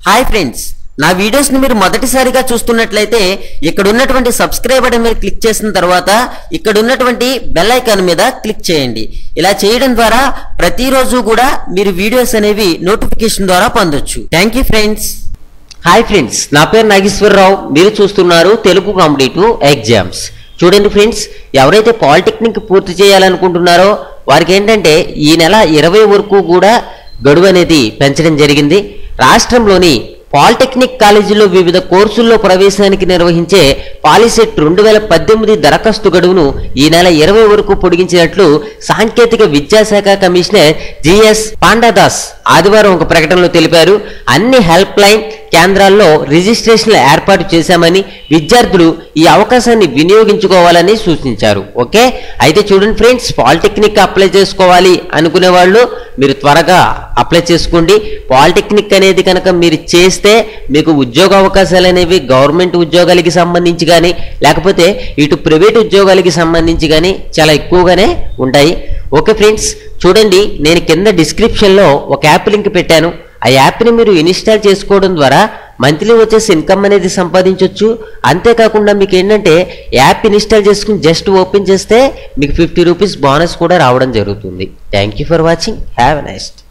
hi friends నా videos ని మీరు మొదటిసారిగా చూస్తున్నట్లయితే ఇక్కడ ఉన్నటువంటి సబ్స్క్రైబ్ బటన్ మీద క్లిక్ చేసిన తర్వాత ఇక్కడ ఉన్నటువంటి బెల్ ఐకాన్ మీద క్లిక్ చేయండి ఇలా చేయడం ద్వారా ప్రతిరోజు కూడా మీరు వీడియోస్ అనేవి నోటిఫికేషన్ ద్వారా పొందొచ్చు thank you friends hi friends నా పేరు నాగేశ్వరరావు మీరు చూస్తున్నారు తెలుగు కాంపిటేటివ్ ఎగ్జామ్స్ చూడండి ఫ్రెండ్స్ ఎవరైతే పాలిటెక్నిక్ పూర్తి చేయాలనుకుంటున్నారో వారికి ఏంటంటే ఈ నెల ఇరవై వరకు కూడా గడువు అనేది పెంచడం జరిగింది రాష్ట్రంలోని పాలిటెక్నిక్ కాలేజీలో వివిధ కోర్సుల్లో ప్రవేశానికి నిర్వహించే పాలిసెట్ రెండు వేల పద్దెనిమిది దరఖాస్తు గడువును ఈ నెల ఇరవై వరకు పొడిగించినట్లు సాంకేతిక విద్యాశాఖ కమిషనర్ జిఎస్ పాండాదాస్ ఆదివారం ఒక ప్రకటనలో తెలిపారు అన్ని హెల్ప్ లైన్ కేంద్రాల్లో రిజిస్ట్రేషన్లు ఏర్పాటు చేశామని విద్యార్థులు ఈ అవకాశాన్ని వినియోగించుకోవాలని సూచించారు ఓకే అయితే చూడండి ఫ్రెండ్స్ పాలిటెక్నిక్ అప్లై చేసుకోవాలి అనుకునే వాళ్ళు మీరు త్వరగా అప్లై చేసుకోండి పాలిటెక్నిక్ అనేది కనుక మీరు చేస్తే మీకు ఉద్యోగ అవకాశాలు అనేవి గవర్నమెంట్ ఉద్యోగాలకి సంబంధించి కానీ లేకపోతే ఇటు ప్రైవేట్ ఉద్యోగాలకి సంబంధించి కానీ చాలా ఎక్కువగానే ఉంటాయి ఓకే ఫ్రెండ్స్ చూడండి నేను కింద డిస్క్రిప్షన్లో ఒక యాప్ లింక్ పెట్టాను ఆ యాప్ని మీరు ఇన్స్టాల్ చేసుకోవడం ద్వారా మంత్లీ వచ్చేసి ఇన్కమ్ అనేది సంపాదించవచ్చు అంతేకాకుండా మీకు ఏంటంటే యాప్ ఇన్స్టాల్ చేసుకుని జస్ట్ ఓపెన్ చేస్తే మీకు ఫిఫ్టీ రూపీస్ బోనస్ కూడా రావడం జరుగుతుంది thank you for watching have నైస్ట్